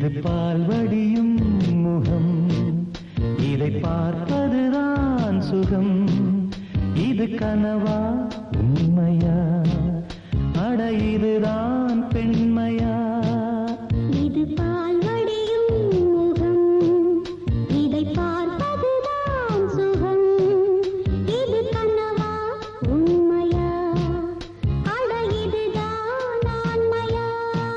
இது பால் வடியும் முகம் இதை பார்ப்பதுதான் சுகம் இது கனவா உண்மையா அட இதுதான் பெண்மையா இது பால் வடியும் முகம் இதை பார்ப்பதுதான் சுகம் இது கனவா உண்மையா அட இதுதான் ஆண்மையா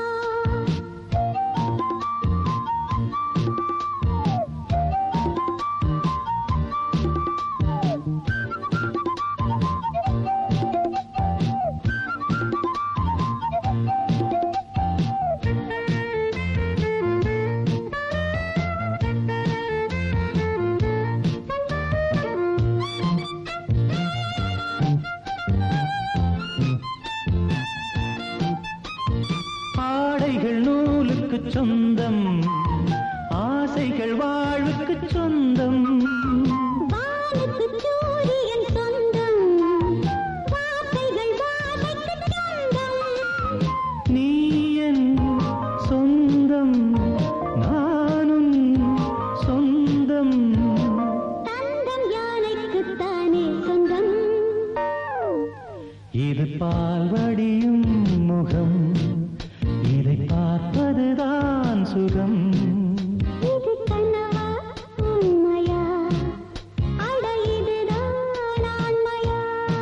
ஆடைகள் நூலுக்கு சொந்தம் ஆசைகள் வாழ்வுக்கு சொந்தம் வானுக்கு சூரியன் சொந்தம் வார்த்தைகள் வாழைக்கு சொந்தம் நீ என் சொந்தம் நானும் சொந்தம் தந்தம் யானைக்குத்தானே சொந்தம் இது பால் வடியும் முகம் இதை பார்ப்பதுதான் சுகம் இது கனவா உண்மையா அட இதுதான் ஆண்மையா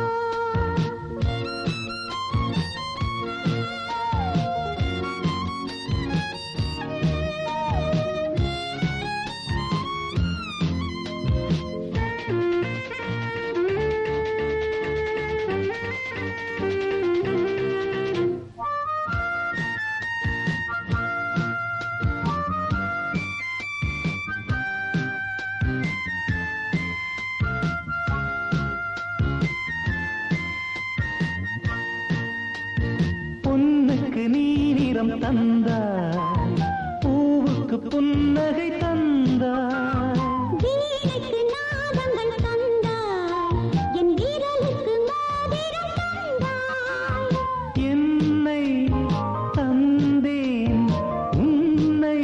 பொன்னுக்கு நீ நிறம் தந்தாய் பூவுக்கு புன்னகை தந்தாய் வீணுக்கு நாதங்கள் தந்தாய் என் விரலுக்கு மோதிரம் தந்தாய் என்னை தந்தேன் உன்னை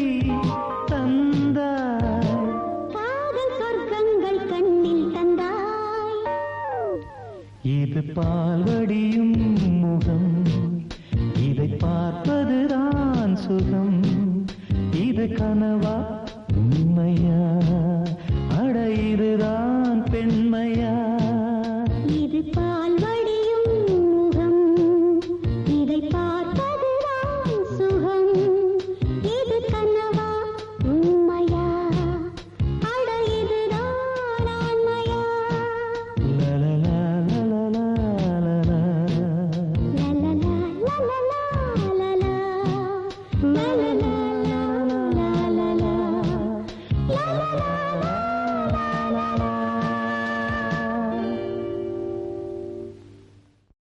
தந்தாய் காதல் சொர்க்கங்கள் கண்ணில் தந்தாய் இது பால் வடியும் முகம் இதை பார்ப்பதுதான் சுகம் இது கனவா